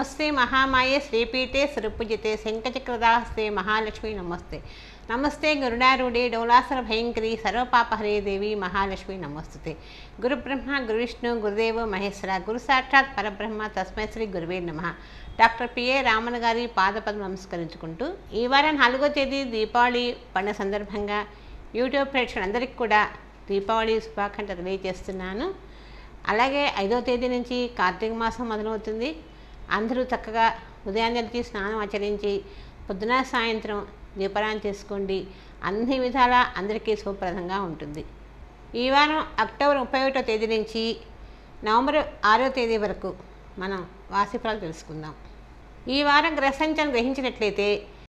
నమస్తే మహామాయే శ్రీపీఠే సురపూజితే శంఖచక్రదాహస్తే మహాలక్ష్మి నమస్తే నమస్తే గరుడారూఢే డోలాసర భయంకరి సర్వపాపహరే దేవి మహాలక్ష్మి నమస్తుతే గురు బ్రహ్మ గురు విష్ణు గురుదేవ మహేశ్వర గురు సాక్షాత్ పరబ్రహ్మ తస్మై శ్రీ గురువే నమ డాక్టర్ పిఏ రామన్ గారి పాదపదం నమస్కరించుకుంటూ ఈ వారం నాలుగో తేదీ దీపావళి పండుగ సందర్భంగా యూట్యూబ్ ప్రేక్షకులందరికీ కూడా దీపావళి శుభాకాంక్షలు తెలియజేస్తున్నాను అలాగే ఐదో తేదీ నుంచి కార్తీక మాసం మొదలవుతుంది అందరూ చక్కగా ఉదయాన్నే స్నానం ఆచరించి పొద్దున సాయంత్రం దీపారాయణ చేసుకోండి అన్ని విధాలా అందరికీ శుభప్రదంగా ఉంటుంది ఈ వారం అక్టోబర్ ముప్పై ఒకటో తేదీ నుంచి నవంబర్ ఆరో తేదీ వరకు మనం వాసిఫలాలు తెలుసుకుందాం ఈ వారం గ్రహ సంచారం గ్రహించినట్లయితే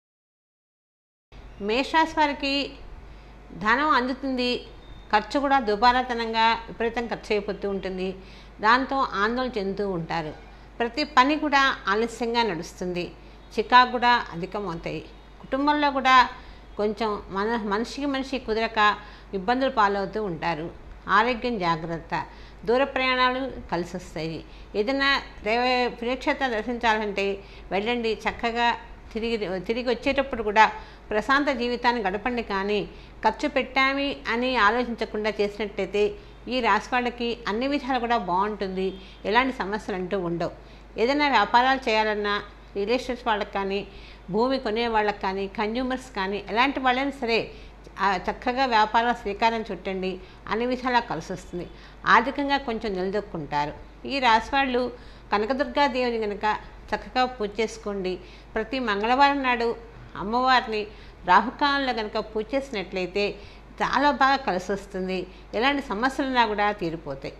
మేషరాశి వారికి ధనం అందుతుంది ఖర్చు కూడా దుబారాతనంగా విపరీతం ఖర్చు అయిపోతూ ఉంటుంది దాంతో ఆందోళన చెందుతూ ఉంటారు ప్రతి పని కూడా ఆలస్యంగా నడుస్తుంది చికాకు కూడా అధికమవుతాయి కుటుంబంలో కూడా కొంచెం మన మనిషికి మనిషి కుదరక ఇబ్బందులు పాలవుతూ ఉంటారు ఆరోగ్యం జాగ్రత్త దూర ప్రయాణాలు కలిసి వస్తాయి ఏదైనా దేవ పుణ్యక్షేత్రం దర్శించాలంటే వెళ్ళండి చక్కగా తిరిగి తిరిగి వచ్చేటప్పుడు కూడా ప్రశాంత జీవితాన్ని గడపండి కానీ ఖర్చు పెట్టామి అని ఆలోచించకుండా చేసినట్లయితే ఈ రాశి వాళ్ళకి అన్ని విధాలు కూడా బాగుంటుంది ఎలాంటి సమస్యలు అంటూ ఉండవు ఏదైనా వ్యాపారాలు చేయాలన్నా రియల్ ఎస్టేట్ వాళ్ళకి కానీ భూమి కొనే వాళ్ళకి కానీ కన్జ్యూమర్స్ కానీ ఎలాంటి వాళ్ళైనా సరే ఆ చక్కగా వ్యాపార శ్రీకారం చుట్టండి అన్ని విధాలా కలిసి వస్తుంది ఆర్థికంగా కొంచెం నిలదొక్కుంటారు ఈ రాశి వాళ్ళు కనకదుర్గా దేవుని కనుక చక్కగా పూజ చేసుకోండి ప్రతి మంగళవారం నాడు అమ్మవారిని రాహుకాలంలో కనుక పూజ చేసినట్లయితే చాలా బాగా కలిసి వస్తుంది ఎలాంటి సమస్యలున్నా కూడా తీరిపోతాయి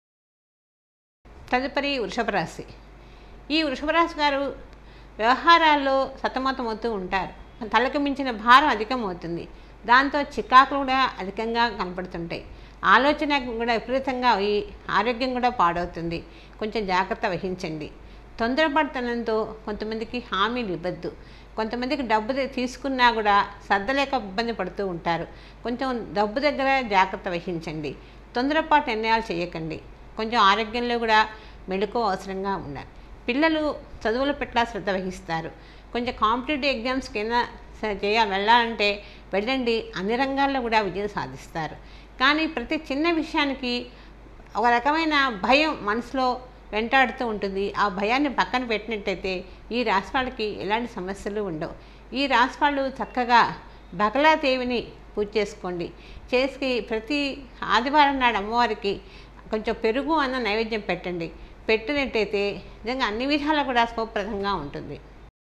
తదుపరి వృషభ రాశి ఈ వృషభ రాశి గారు వ్యవహారాల్లో సతమతమవుతూ ఉంటారు తలకు మించిన భారం అధికమవుతుంది దాంతో చికాకులు కూడా అధికంగా కనపడుతుంటాయి ఆలోచన కూడా విపరీతంగా అయ్యి ఆరోగ్యం కూడా పాడవుతుంది కొంచెం జాగ్రత్త వహించండి తొందరపడతనంతో కొంతమందికి హామీలు ఇవ్వద్దు కొంతమందికి డబ్బు తీసుకున్నా కూడా సర్దలేక ఇబ్బంది పడుతూ ఉంటారు కొంచెం డబ్బు దగ్గర జాగ్రత్త వహించండి తొందరపాటు నిర్ణయాలు చేయకండి కొంచెం ఆరోగ్యంలో కూడా మెళుకు అవసరంగా ఉండాలి పిల్లలు చదువుల పట్ల శ్రద్ధ వహిస్తారు కొంచెం కాంపిటేటివ్ ఎగ్జామ్స్కి అయినా చేయాలి వెళ్ళాలంటే వెళ్ళండి అన్ని రంగాల్లో కూడా విజయం సాధిస్తారు కానీ ప్రతి చిన్న విషయానికి ఒక రకమైన భయం మనసులో వెంటాడుతూ ఉంటుంది ఆ భయాన్ని పక్కన పెట్టినట్టయితే ఈ రాశి వాళ్ళకి ఎలాంటి సమస్యలు ఉండవు ఈ రాశి వాళ్ళు చక్కగా బగలాదేవిని పూజ చేసుకోండి చేసి ప్రతి ఆదివారం నాడు అమ్మవారికి కొంచెం పెరుగు అన్న నైవేద్యం పెట్టండి పెట్టినట్టయితే నిజంగా అన్ని విధాలా కూడా శుభప్రదంగా ఉంటుంది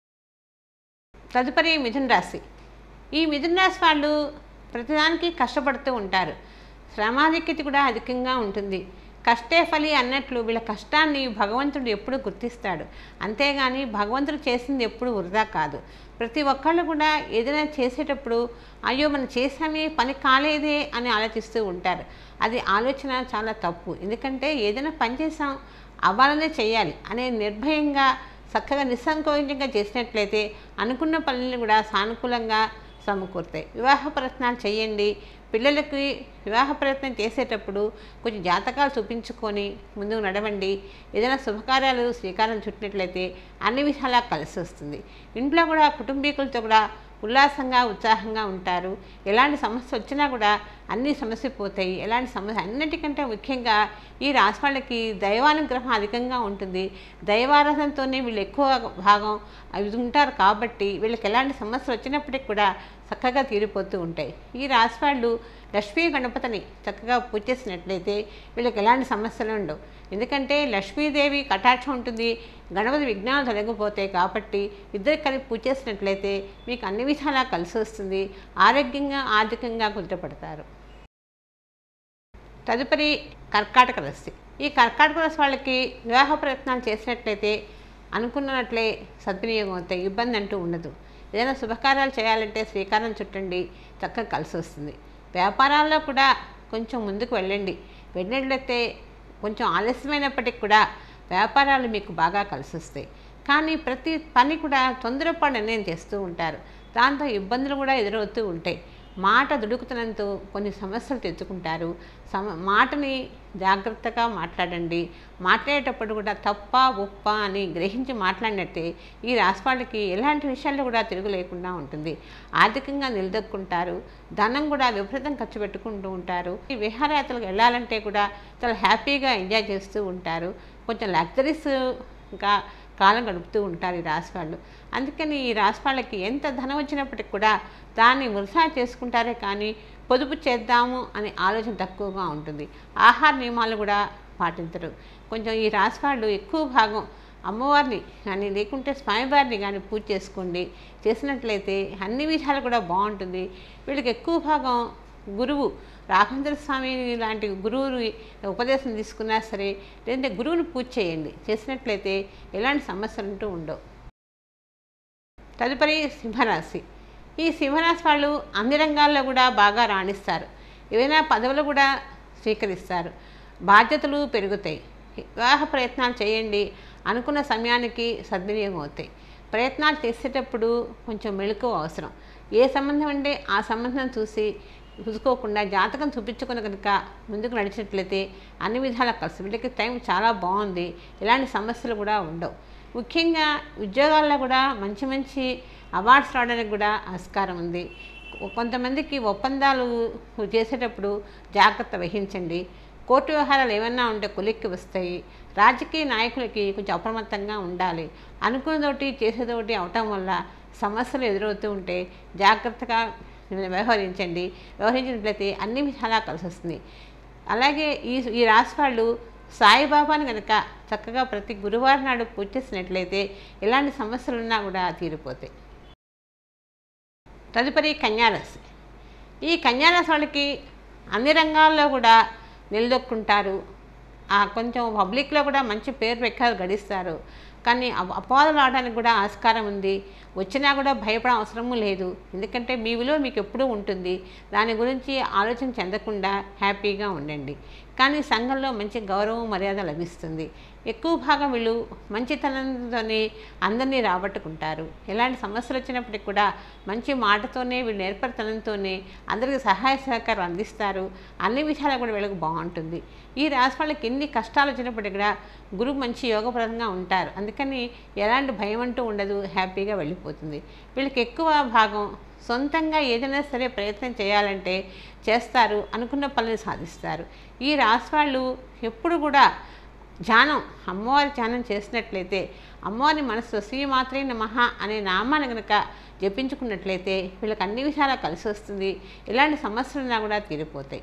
తదుపరి మిథున రాశి ఈ మిథున రాశి వాళ్ళు ప్రతిదానికి కష్టపడుతూ ఉంటారు శ్రమాధిక్యత కూడా అధికంగా ఉంటుంది కష్టే ఫలి అన్నట్లు వీళ్ళ కష్టాన్ని భగవంతుడు ఎప్పుడు గుర్తిస్తాడు అంతేగాని భగవంతుడు చేసింది ఎప్పుడు వృధా కాదు ప్రతి ఒక్కళ్ళు కూడా ఏదైనా చేసేటప్పుడు అయ్యో మనం చేసామే పని కాలేదే అని ఆలోచిస్తూ ఉంటారు అది ఆలోచన చాలా తప్పు ఎందుకంటే ఏదైనా పని చేసాం అవ్వాలనే చేయాలి అనే నిర్భయంగా చక్కగా నిస్సంకోచంగా చేసినట్లయితే అనుకున్న పనులను కూడా సానుకూలంగా సమకూరుతాయి వివాహ ప్రయత్నాలు చేయండి పిల్లలకి వివాహ ప్రయత్నం చేసేటప్పుడు కొంచెం జాతకాలు చూపించుకొని ముందుకు నడవండి ఏదైనా శుభకార్యాలు శ్రీకారం చుట్టినట్లయితే అన్ని విధాలా కలిసి వస్తుంది ఇంట్లో కూడా కుటుంబీకులతో కూడా ఉల్లాసంగా ఉత్సాహంగా ఉంటారు ఎలాంటి సమస్య వచ్చినా కూడా అన్ని సమస్య పోతాయి ఎలాంటి సమస్య అన్నిటికంటే ముఖ్యంగా ఈ రాశి వాళ్ళకి దైవానుగ్రహం అధికంగా ఉంటుంది దైవారాధనతోనే వీళ్ళు ఎక్కువ భాగం అవి ఉంటారు కాబట్టి వీళ్ళకి ఎలాంటి సమస్యలు వచ్చినప్పటికి కూడా చక్కగా తీరిపోతూ ఉంటాయి ఈ రాశి వాళ్ళు లక్ష్మీ గణపతిని చక్కగా పూజ చేసినట్లయితే వీళ్ళకి ఎలాంటి సమస్యలు ఉండవు ఎందుకంటే లక్ష్మీదేవి కటాక్షం ఉంటుంది గణపతి విఘ్నాలు తొలగిపోతాయి కాబట్టి ఇద్దరు కలిపి పూజ చేసినట్లయితే మీకు అన్ని విధాలా కలిసి వస్తుంది ఆరోగ్యంగా ఆర్థికంగా కుదుటపడతారు తదుపరి కర్కాటక రాశి ఈ కర్కాటక రాశి వాళ్ళకి వివాహ ప్రయత్నాలు చేసినట్లయితే అనుకున్నట్లే సద్వినియోగం అవుతాయి ఇబ్బంది అంటూ ఉండదు ఏదైనా శుభకార్యాలు చేయాలంటే శ్రీకారం చుట్టండి చక్కగా కలిసి వస్తుంది వ్యాపారాల్లో కూడా కొంచెం ముందుకు వెళ్ళండి వెళ్ళినట్లయితే కొంచెం ఆలస్యమైనప్పటికి కూడా వ్యాపారాలు మీకు బాగా కలిసి వస్తాయి కానీ ప్రతి పని కూడా తొందరపాటు నిర్ణయం చేస్తూ ఉంటారు దాంతో ఇబ్బందులు కూడా ఎదురవుతూ ఉంటాయి మాట దుడుకుతనంతో కొన్ని సమస్యలు తెచ్చుకుంటారు సమ మాటని జాగ్రత్తగా మాట్లాడండి మాట్లాడేటప్పుడు కూడా తప్ప ఉప్ప అని గ్రహించి మాట్లాడినట్టే ఈ రాశి వాళ్ళకి ఎలాంటి విషయాల్లో కూడా తిరుగు లేకుండా ఉంటుంది ఆర్థికంగా నిలదొక్కుంటారు ధనం కూడా విపరీతం ఖర్చు పెట్టుకుంటూ ఉంటారు ఈ విహారయాత్రలకు వెళ్ళాలంటే కూడా చాలా హ్యాపీగా ఎంజాయ్ చేస్తూ ఉంటారు కొంచెం లగ్జరీస్గా కాలం గడుపుతూ ఉంటారు ఈ రాశి వాళ్ళు అందుకని ఈ రాశి వాళ్ళకి ఎంత ధనం వచ్చినప్పటికి కూడా దాన్ని వృధా చేసుకుంటారే కానీ పొదుపు చేద్దాము అనే ఆలోచన తక్కువగా ఉంటుంది ఆహార నియమాలు కూడా పాటించరు కొంచెం ఈ రాశి వాళ్ళు ఎక్కువ భాగం అమ్మవారిని కానీ లేకుంటే స్వామివారిని కానీ పూజ చేసుకోండి చేసినట్లయితే అన్ని విషయాలు కూడా బాగుంటుంది వీళ్ళకి ఎక్కువ భాగం గురువు రాఘవేంద్ర స్వామి లాంటి గురువు ఉపదేశం తీసుకున్నా సరే లేదంటే గురువుని పూజ చేయండి చేసినట్లయితే ఎలాంటి సమస్యలు అంటూ ఉండవు తదుపరి సింహరాశి ఈ సింహరాశి వాళ్ళు అన్ని రంగాల్లో కూడా బాగా రాణిస్తారు ఏవైనా పదవులు కూడా స్వీకరిస్తారు బాధ్యతలు పెరుగుతాయి వివాహ ప్రయత్నాలు చేయండి అనుకున్న సమయానికి సద్వినియోగం అవుతాయి ప్రయత్నాలు చేసేటప్పుడు కొంచెం మెళుకు అవసరం ఏ సంబంధం అంటే ఆ సంబంధం చూసి చూసుకోకుండా జాతకం చూపించుకుని కనుక ముందుకు నడిచినట్లయితే అన్ని విధాలా కలిసి వీళ్ళకి టైం చాలా బాగుంది ఎలాంటి సమస్యలు కూడా ఉండవు ముఖ్యంగా ఉద్యోగాల్లో కూడా మంచి మంచి అవార్డ్స్ రావడానికి కూడా ఆస్కారం ఉంది కొంతమందికి ఒప్పందాలు చేసేటప్పుడు జాగ్రత్త వహించండి కోర్టు వ్యవహారాలు ఏమన్నా ఉంటే కొలిక్కి వస్తాయి రాజకీయ నాయకులకి కొంచెం అప్రమత్తంగా ఉండాలి అనుకున్నదోటి చేసేదోటి అవటం వల్ల సమస్యలు ఎదురవుతూ ఉంటే జాగ్రత్తగా వ్యవహరించండి వ్యవహరించినట్లయితే అన్ని విధాలా కలిసి వస్తుంది అలాగే ఈ ఈ రాశి వాళ్ళు సాయిబాబాని కనుక చక్కగా ప్రతి గురువారం నాడు పూజ చేసినట్లయితే ఎలాంటి సమస్యలున్నా కూడా తీరిపోతాయి తదుపరి కన్యారాశి ఈ కన్యారాశి వాళ్ళకి అన్ని రంగాల్లో కూడా నిలదొక్కుంటారు ఆ కొంచెం పబ్లిక్లో కూడా మంచి పేరు రెక్కలు గడిస్తారు కానీ అప- అపవాదులు రావడానికి కూడా ఆస్కారం ఉంది వచ్చినా కూడా భయపడ అవసరము లేదు ఎందుకంటే మీ విలువ మీకు ఎప్పుడూ ఉంటుంది దాని గురించి ఆలోచన చెందకుండా హ్యాపీగా ఉండండి కానీ సంఘంలో మంచి గౌరవం మర్యాద లభిస్తుంది ఎక్కువ భాగం వీళ్ళు మంచితనంతోనే అందరినీ రాబట్టుకుంటారు ఎలాంటి సమస్యలు వచ్చినప్పటికి కూడా మంచి మాటతోనే వీళ్ళు నేర్పరితనంతోనే అందరికీ సహాయ సహకారం అందిస్తారు అన్ని విషయాలు కూడా వీళ్ళకి బాగుంటుంది ఈ రాశి వాళ్ళకి ఎన్ని కష్టాలు వచ్చినప్పటికీ కూడా గురువు మంచి యోగప్రదంగా ఉంటారు అందుకని ఎలాంటి భయం అంటూ ఉండదు హ్యాపీగా వెళ్ళిపోతుంది వీళ్ళకి ఎక్కువ భాగం సొంతంగా ఏదైనా సరే ప్రయత్నం చేయాలంటే చేస్తారు అనుకున్న పనులు సాధిస్తారు ఈ రాశి వాళ్ళు ఎప్పుడు కూడా ధ్యానం అమ్మవారి ధ్యానం చేసినట్లయితే అమ్మవారి మనసు శ్రీ మాత్రే నమః అనే నామాన్ని కనుక జపించుకున్నట్లయితే వీళ్ళకి అన్ని విషయాలు కలిసి వస్తుంది ఎలాంటి సమస్యలున్నా కూడా తీరిపోతాయి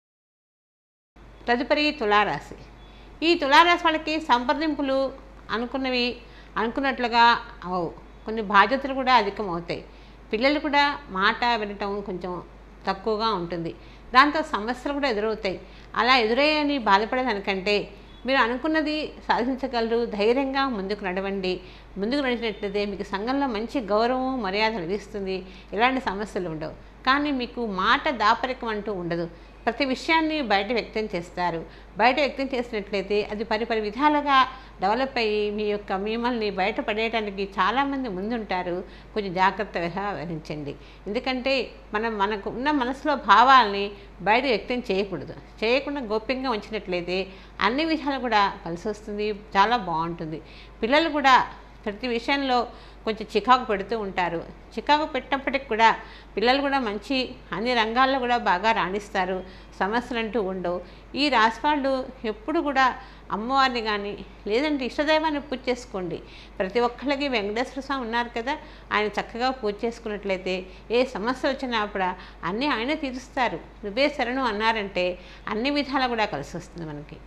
తదుపరి తులారాశి ఈ తులారాశి వాళ్ళకి సంప్రదింపులు అనుకున్నవి అనుకున్నట్లుగా అవవు కొన్ని బాధ్యతలు కూడా అధికం అవుతాయి పిల్లలు కూడా మాట వినటం కొంచెం తక్కువగా ఉంటుంది దాంతో సమస్యలు కూడా ఎదురవుతాయి అలా ఎదురయ్యని బాధపడేదానికంటే మీరు అనుకున్నది సాధించగలరు ధైర్యంగా ముందుకు నడవండి ముందుకు నడిచినట్లయితే మీకు సంఘంలో మంచి గౌరవం మర్యాద లభిస్తుంది ఎలాంటి సమస్యలు ఉండవు కానీ మీకు మాట దాపరికం అంటూ ఉండదు ప్రతి విషయాన్ని బయట వ్యక్తం చేస్తారు బయట వ్యక్తం చేసినట్లయితే అది పరిపరి విధాలుగా డెవలప్ అయ్యి మీ యొక్క మిమ్మల్ని బయట పడేయడానికి చాలామంది ముందుంటారు కొంచెం జాగ్రత్తగా వ్యవహరించండి ఎందుకంటే మనం మనకు ఉన్న మనసులో భావాల్ని బయట వ్యక్తం చేయకూడదు చేయకుండా గోప్యంగా ఉంచినట్లయితే అన్ని విషయాలు కూడా కలిసి వస్తుంది చాలా బాగుంటుంది పిల్లలు కూడా ప్రతి విషయంలో కొంచెం చికాకు పెడుతూ ఉంటారు చికాకు పెట్టినప్పటికి కూడా పిల్లలు కూడా మంచి అన్ని రంగాల్లో కూడా బాగా రాణిస్తారు సమస్యలు అంటూ ఉండవు ఈ రాశివాళ్ళు ఎప్పుడు కూడా అమ్మవారిని కానీ లేదంటే ఇష్టదైవాన్ని పూజ చేసుకోండి ప్రతి ఒక్కళ్ళకి వెంకటేశ్వర స్వామి ఉన్నారు కదా ఆయన చక్కగా పూజ చేసుకున్నట్లయితే ఏ సమస్య వచ్చినా కూడా అన్నీ ఆయన తీరుస్తారు నువ్వే శరణు అన్నారంటే అన్ని విధాలు కూడా కలిసి వస్తుంది మనకి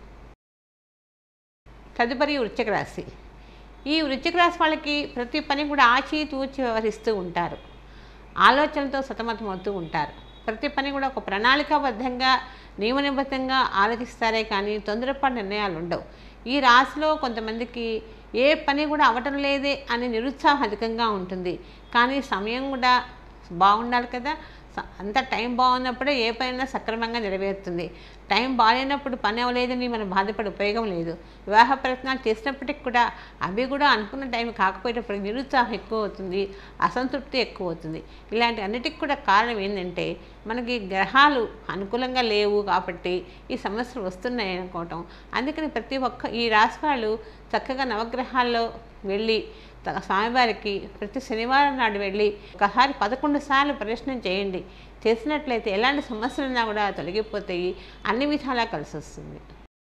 తదుపరి వృశ్చిక రాశి ఈ వృశ్చిక రాశి వాళ్ళకి ప్రతి పని కూడా ఆచి తూచి వ్యవహరిస్తూ ఉంటారు ఆలోచనలతో సతమతమవుతూ ఉంటారు ప్రతి పని కూడా ఒక ప్రణాళికాబద్ధంగా నియమనిబద్ధంగా ఆలోచిస్తారే కానీ తొందరపాటు నిర్ణయాలు ఉండవు ఈ రాశిలో కొంతమందికి ఏ పని కూడా అవటం లేదే అనే నిరుత్సాహం అధికంగా ఉంటుంది కానీ సమయం కూడా బాగుండాలి కదా స- అంత టైం బాగున్నప్పుడే ఏ పనైనా సక్రమంగా నెరవేరుతుంది టైం బాగాలేనప్పుడు పని అవ్వలేదని మనం బాధపడే ఉపయోగం లేదు వివాహ ప్రయత్నాలు చేసినప్పటికి కూడా అవి కూడా అనుకున్న టైం కాకపోయేటప్పుడు నిరుత్సాహం ఎక్కువ అవుతుంది అసంతృప్తి ఎక్కువ అవుతుంది ఇలాంటి అన్నిటికి కూడా కారణం ఏంటంటే మనకి గ్రహాలు అనుకూలంగా లేవు కాబట్టి ఈ సమస్యలు వస్తున్నాయి అనుకోవటం అందుకని ప్రతి ఒక్క ఈ రాశి వాళ్ళు చక్కగా నవగ్రహాల్లో వెళ్ళి త- స్వామివారికి ప్రతి శనివారం నాడు వెళ్ళి ఒకసారి పదకొండు సార్లు ప్రదర్శనం చేయండి చేసినట్లయితే ఎలాంటి సమస్యలున్నా కూడా తొలగిపోతాయి అన్ని విధాలా కలిసి వస్తుంది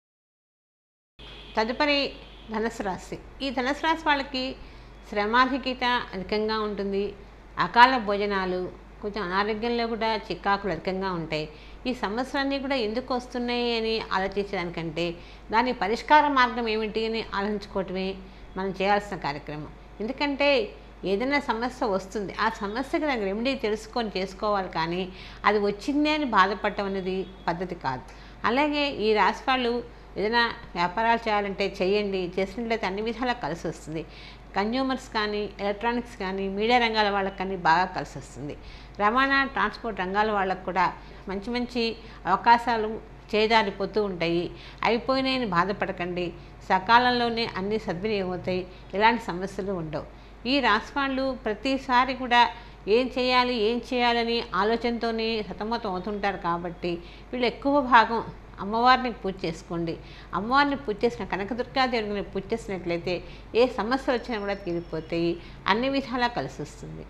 తదుపరి ధనుసు రాశి ఈ ధనుసు రాశి వాళ్ళకి శ్రమాధిక్యత అధికంగా ఉంటుంది అకాల భోజనాలు కొంచెం అనారోగ్యంలో కూడా చికాకులు అధికంగా ఉంటాయి ఈ సమస్యలన్నీ కూడా ఎందుకు వస్తున్నాయి అని ఆలోచించడానికంటే దాని పరిష్కార మార్గం ఏమిటి అని ఆలోచించుకోవటమే మనం చేయాల్సిన కార్యక్రమం ఎందుకంటే ఏదైనా సమస్య వస్తుంది ఆ సమస్యకి దానికి రెమెడీ తెలుసుకొని చేసుకోవాలి కానీ అది వచ్చిందే అని బాధపడటం అనేది పద్ధతి కాదు అలాగే ఈ రాశి వాళ్ళు ఏదైనా వ్యాపారాలు చేయాలంటే చేయండి చేసినట్లయితే అన్ని విధాలా కలిసి వస్తుంది కన్జ్యూమర్స్ కానీ ఎలక్ట్రానిక్స్ కానీ మీడియా రంగాల వాళ్ళకి కానీ బాగా కలిసి వస్తుంది రవాణా ట్రాన్స్పోర్ట్ రంగాల వాళ్ళకు కూడా మంచి మంచి అవకాశాలు చేదారిపోతూ ఉంటాయి అయిపోయినాయని బాధపడకండి సకాలంలోనే అన్ని సద్వినియోగం అవుతాయి ఎలాంటి సమస్యలు ఉండవు ఈ రాశి వాళ్ళు ప్రతిసారి కూడా ఏం చేయాలి ఏం చేయాలని ఆలోచనతోనే సతమతం అవుతుంటారు కాబట్టి వీళ్ళు ఎక్కువ భాగం అమ్మవారిని పూజ చేసుకోండి అమ్మవారిని పూజ చేసిన కనకదుర్గాదేవిని పూజ చేసినట్లయితే ఏ సమస్యలు వచ్చినా కూడా తీరిపోతాయి అన్ని విధాలా కలిసి వస్తుంది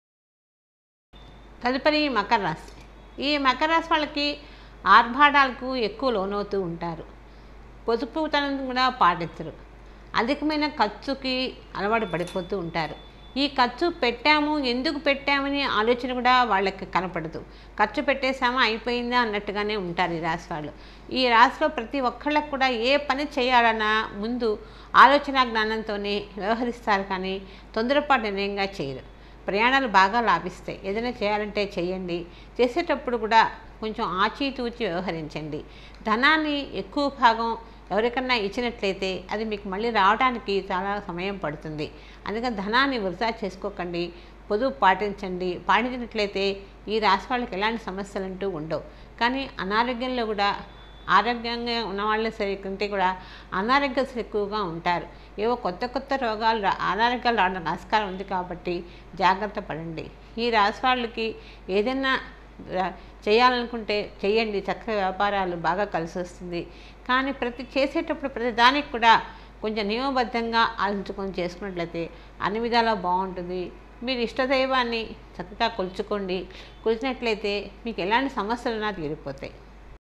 తదుపరి మకర రాశి ఈ మకర రాశి వాళ్ళకి ఆర్భాటాలకు ఎక్కువ లోనవుతూ ఉంటారు పొదుపుతనం కూడా పాటించరు అధికమైన ఖర్చుకి అలవాటు పడిపోతూ ఉంటారు ఈ ఖర్చు పెట్టాము ఎందుకు పెట్టామని ఆలోచన కూడా వాళ్ళకి కనపడదు ఖర్చు పెట్టేసామా అయిపోయిందా అన్నట్టుగానే ఉంటారు ఈ రాశి వాళ్ళు ఈ రాశిలో ప్రతి ఒక్కళ్ళకు కూడా ఏ పని చేయాలన్నా ముందు ఆలోచన జ్ఞానంతోనే వ్యవహరిస్తారు కానీ తొందరపాటు నిర్ణయంగా చేయరు ప్రయాణాలు బాగా లాభిస్తాయి ఏదైనా చేయాలంటే చేయండి చేసేటప్పుడు కూడా కొంచెం ఆచితూచి వ్యవహరించండి ధనాన్ని ఎక్కువ భాగం ఎవరికన్నా ఇచ్చినట్లయితే అది మీకు మళ్ళీ రావడానికి చాలా సమయం పడుతుంది అందుకని ధనాన్ని వృధా చేసుకోకండి పొదుపు పాటించండి పాటించినట్లయితే ఈ రాశి వాళ్ళకి ఎలాంటి సమస్యలు అంటూ ఉండవు కానీ అనారోగ్యంలో కూడా ఆరోగ్యంగా ఉన్న వాళ్ళ సరే కంటే కూడా అనారోగ్యస్తులు ఎక్కువగా ఉంటారు ఏవో కొత్త కొత్త రోగాలు రా- అనారోగ్యాలు రావడానికి ఆస్కారం ఉంది కాబట్టి జాగ్రత్త పడండి ఈ రాశి వాళ్ళకి ఏదైనా రా- చేయాలనుకుంటే చేయండి చక్కగా వ్యాపారాలు బాగా కలిసి వస్తుంది కానీ ప్రతి చేసేటప్పుడు ప్రతి దానికి కూడా కొంచెం నియమబద్ధంగా ఆలోచించుకొని చేసుకున్నట్లయితే అన్ని విధాలా బాగుంటుంది మీరు ఇష్టదైవాన్ని చక్కగా కొలుచుకోండి కొలిచినట్లయితే మీకు ఎలాంటి సమస్యలున్నా తీరిపోతాయి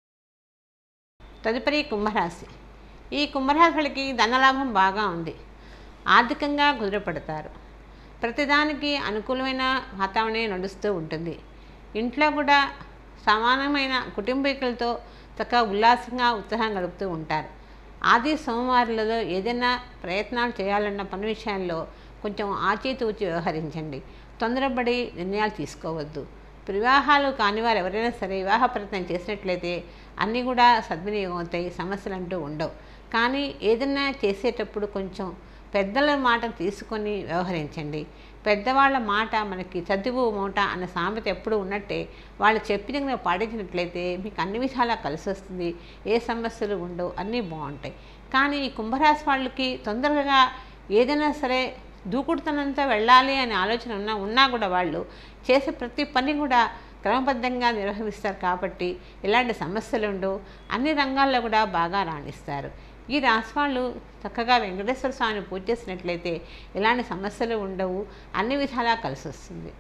తదుపరి కుంభరాశి ఈ కుంభరాశి వాళ్ళకి ధనలాభం బాగా ఉంది ఆర్థికంగా కుదురపడతారు ప్రతిదానికి అనుకూలమైన వాతావరణం నడుస్తూ ఉంటుంది ఇంట్లో కూడా సమానమైన కుటుంబీకులతో చక్కగా ఉల్లాసంగా ఉత్సాహం గడుపుతూ ఉంటారు ఆది సోమవారాలలో ఏదైనా ప్రయత్నాలు చేయాలన్న పని విషయాల్లో కొంచెం ఆచితూచి వ్యవహరించండి తొందరపడి నిర్ణయాలు తీసుకోవద్దు వివాహాలు కాని వారు ఎవరైనా సరే వివాహ ప్రయత్నం చేసినట్లయితే అన్నీ కూడా సద్వినియోగం అవుతాయి సమస్యలు అంటూ ఉండవు కానీ ఏదైనా చేసేటప్పుడు కొంచెం పెద్దల మాట తీసుకొని వ్యవహరించండి పెద్దవాళ్ళ మాట మనకి చదువు మూట అన్న సామెత ఎప్పుడు ఉన్నట్టే వాళ్ళు చెప్పిన మీరు పాటించినట్లయితే మీకు అన్ని విధాలా కలిసి వస్తుంది ఏ సమస్యలు ఉండవు అన్నీ బాగుంటాయి కానీ ఈ కుంభరాశి వాళ్ళకి తొందరగా ఏదైనా సరే దూకుడుతనంతో వెళ్ళాలి అనే ఆలోచన ఉన్నా ఉన్నా కూడా వాళ్ళు చేసే ప్రతి పని కూడా క్రమబద్ధంగా నిర్వహిస్తారు కాబట్టి ఎలాంటి సమస్యలు ఉండవు అన్ని రంగాల్లో కూడా బాగా రాణిస్తారు ఈ రాశి వాళ్ళు చక్కగా వెంకటేశ్వర స్వామిని పూజ చేసినట్లయితే ఎలాంటి సమస్యలు ఉండవు అన్ని విధాలా కలిసి వస్తుంది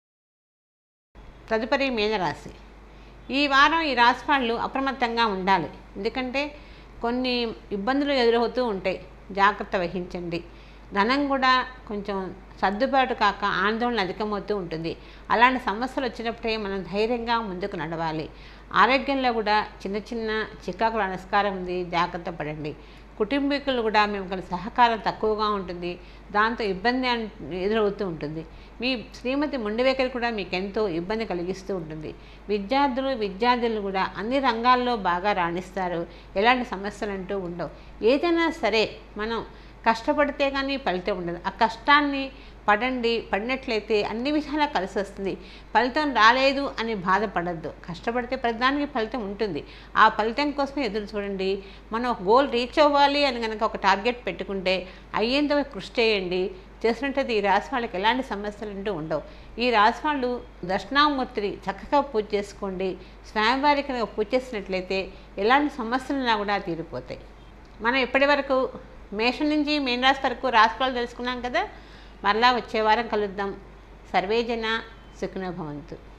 తదుపరి మీనరాశి ఈ వారం ఈ రాశి వాళ్ళు అప్రమత్తంగా ఉండాలి ఎందుకంటే కొన్ని ఇబ్బందులు ఎదురవుతూ ఉంటాయి జాగ్రత్త వహించండి ధనం కూడా కొంచెం సర్దుబాటు కాక ఆందోళన అధికమవుతూ ఉంటుంది అలాంటి సమస్యలు వచ్చినప్పుడే మనం ధైర్యంగా ముందుకు నడవాలి ఆరోగ్యంలో కూడా చిన్న చిన్న చికాకుల నమస్కారం ఉంది జాగ్రత్త పడండి కుటుంబీకులు కూడా మేము కలిసి సహకారం తక్కువగా ఉంటుంది దాంతో ఇబ్బంది అన్- ఎదురవుతూ ఉంటుంది మీ శ్రీమతి ముండివేకరి కూడా మీకు ఎంతో ఇబ్బంది కలిగిస్తూ ఉంటుంది విద్యార్థులు విద్యార్థులు కూడా అన్ని రంగాల్లో బాగా రాణిస్తారు ఎలాంటి సమస్యలు అంటూ ఉండవు ఏదైనా సరే మనం కష్టపడితే కానీ ఫలితం ఉండదు ఆ కష్టాన్ని పడండి పడినట్లయితే అన్ని విధాలా కలిసి వస్తుంది ఫలితం రాలేదు అని బాధపడద్దు కష్టపడితే ప్రతిదానికి ఫలితం ఉంటుంది ఆ ఫలితం కోసమే ఎదురు చూడండి మనం ఒక గోల్ రీచ్ అవ్వాలి అని కనుక ఒక టార్గెట్ పెట్టుకుంటే అయ్యేంత వరకు కృషి చేయండి చేసినట్టయితే ఈ రాశి వాళ్ళకి ఎలాంటి సమస్యలు అంటూ ఉండవు ఈ రాశి వాళ్ళు దక్షిణామూర్తిని చక్కగా పూజ చేసుకోండి స్వామివారికి కనుక పూజ చేసినట్లయితే ఎలాంటి సమస్యలున్నా కూడా తీరిపోతాయి మనం ఇప్పటి వరకు మేషం నుంచి మీన రాశి వరకు రాశిఫలాలు తెలుసుకున్నాం కదా మరలా వచ్చే వారం కలుద్దాం సర్వేజన సుఖినో భవంతు